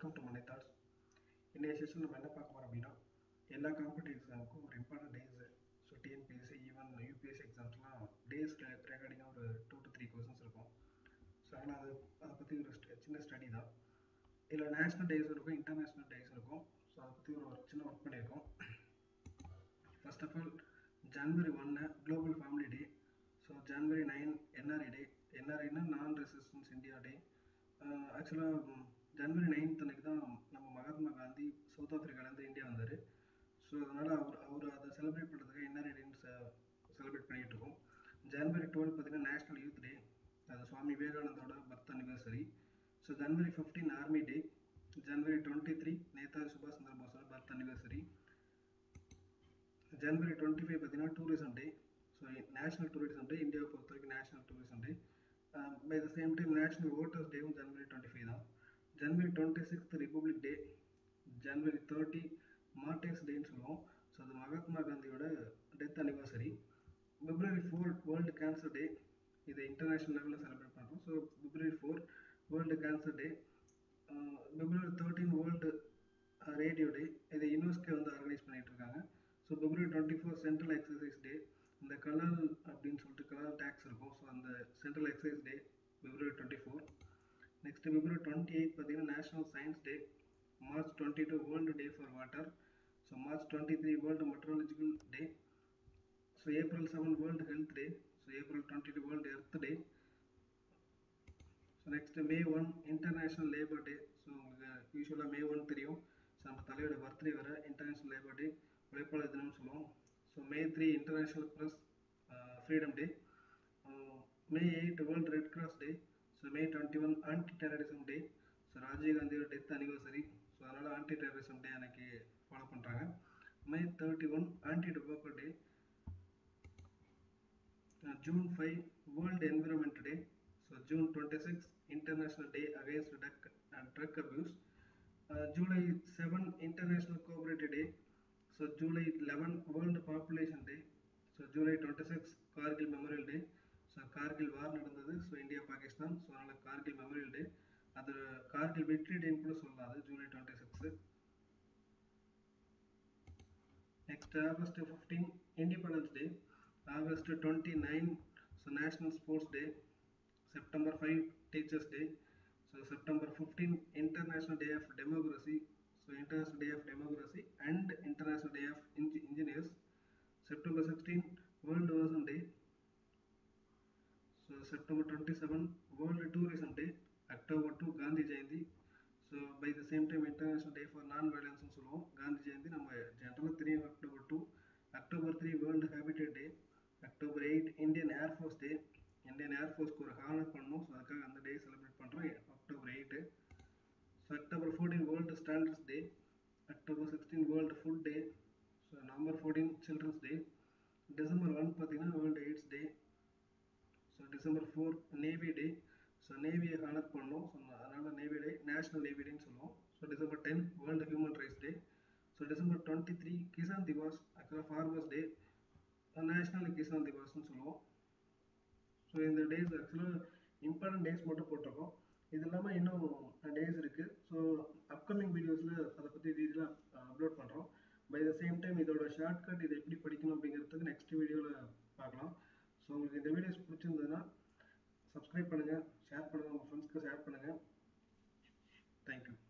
welcome to மனை thoughts இன்றைய session நம்ம என்ன பார்க்க போகிறோம் அப்படின்னா எல்லா காம்படிட்டிவ் எக்ஸாமுக்கும் ஒரு important days so TNPSC even UPSC எக்ஸாம்ஸ்லாம் டேஸ் ரெக்கார்டிங்காக ஒரு டூ டு த்ரீ கொஸ்டின்ஸ் இருக்கும் ஸோ அதனால் அது அதை பற்றி ஒரு st- சின்ன ஸ்டடி தான் இதில் நேஷ்னல் டேஸ் இருக்கும் இன்டர்நேஷ்னல் டேஸ் இருக்கும் ஸோ அதை பற்றி ஒரு ஒரு சின்ன ஒர்க் பண்ணியிருக்கோம் ஃபர்ஸ்ட் ஆஃப் ஆல் ஜனவரி ஒன்று global family day so January nine NRI day என்ஆர்ஐனா நான் ரெசிஸ்டன்ஸ் இந்தியா டே ஆக்சுவலாக ஜனவரி நைன்த் அன்னைக்கு தான் நம்ம மகாத்மா காந்தி சவுத் ஆஃப்ரிக்காலேருந்து இந்தியா வந்தார் ஸோ அதனால் அவர் அவர் அதை செலிப்ரேட் பண்ணுறதுக்கு என்ஆர்ஐ டேன்னு செலிப்ரேட் பண்ணிகிட்டு இருக்கோம் ஜனவரி டுவெல் பார்த்தீங்கன்னா நேஷ்னல் யூத் டே அது சுவாமி விவேகானந்தோட birth anniversary so January fifteen army day January twenty three Netaji சுபாஷ் சந்திர போஸோட birth anniversary January twenty five பார்த்தீங்கன்னா tourism day so national tourism day இந்தியாவை பொறுத்த வரைக்கும் national tourism day by the same time national voters டேவும் January twenty five தான் January twenty sixth republic day January thirty martyrs டேன்னு சொல்லுவோம் so அது மகாத்மா காந்தியோட death anniversary February four world cancer day இதை இன்டர்நேஷ்னல் லெவலில் செலிப்ரேட் பண்ணுறோம் so February four world cancer day February thirteen world radio day இதை UNESCO வந்து ஆர்கனைஸ் பண்ணிட்டு இருக்காங்க so February twenty four central excise day இந்த கலால் அப்படின்னு சொல்லிட்டு கலால் டேக்ஸ் இருக்கும் ஸோ அந்த central excise day February twenty four next February twenty eight பார்த்தீங்கன்னா national science day March twenty two world day for water so March twenty three world meteorological day so April seven world health day so April twenty two world earth day so next May one international labour day so உங்களுக்கு யூஸ்வலாக May one தெரியும் so நம்ம தலையோட birthday வர international labour டே உழைப்பாளர் தினம்னு சொல்லுவோம் so May three international press freedom day May eight world red cross day so May twenty one anti terrorism day so ராஜீவ்காந்தியோட டெத் அனிவர்சரி ஸோ அதனால் ஆன்டி டெரரிசம் டே அன்னைக்கு follow பண்ணுறாங்க May thirty one anti tobacco day June five world environment day so June twenty six international day against drug drug abuse July seven international cooperative day so July eleven world population day so July twenty six Kargil memorial day so Kargil war நடந்தது so India Pakistan so அதனால் Kargil memorial டே அது கார்கில் வெற்றி டேன்னு கூட சொல்லலாம் அது July twenty six next August fifteen Independence Day August twenty nine so National Sports Day September five Teachers Day so September fifteen International Day of Democracy so International Day of Democracy and International Day of இன்ஜி Engineers September sixteen World Ocean Day so September twenty seven World Tourism Day October two Gandhi Jayanti so by the same time International Day for Non வயலன்ஸ்னு சொல்லுவோம் காந்தி ஜெயந்தி நம்ம ஜென்ரலாக தெரியும் October two October three World Habitat Day October eight Indian Air Force Day Indian ஏர்ஃபோர்ஸ்க்கு ஒரு honour பண்ணணும் so அதுக்காக அந்த டே செலிப்ரேட் பண்ணுறோம் October eight so October fourteen World Standards Day October sixteen World Food Day so November fourteen Children's Day December one பார்த்தீங்கன்னா World AIDS Day so December four Navy Day so நேவியை honour பண்ணோம் so அதனால் Navy Day National Navy டேன்னு சொல்லுவோம் so December ten world Human Rights Day so December twenty three Kisan Diwas ஆக்சுவலாக Farmers Day National Kisan திவாஸ்னு சொல்லுவோம் so இந்த டேஸ் ஆக்சுவலாக இம்பார்ட்டன்ட் டேஸ் மட்டும் போட்டிருக்கோம் இது இல்லாமல் இன்னும் டேஸ் இருக்குது ஸோ அப்கமிங் வீடியோஸில் அதை பற்றி டீட்டெயிலாக அப்லோட் பண்ணுறோம் பை த சேம் டைம் இதோட ஷார்ட்கட் இதை எப்படி படிக்கணும் அப்படிங்கிறதுக்கு நெக்ஸ்ட் வீடியோவில் பார்க்கலாம் ஸோ உங்களுக்கு இந்த வீடியோஸ் பிடிச்சிருந்ததுன்னா சப்ஸ்கிரைப் பண்ணுங்கள் ஷேர் பண்ணுங்கள் உங்கள் ஃப்ரெண்ட்ஸ்க்கு ஷேர் பண்ணுங்கள் தேங்க்யூ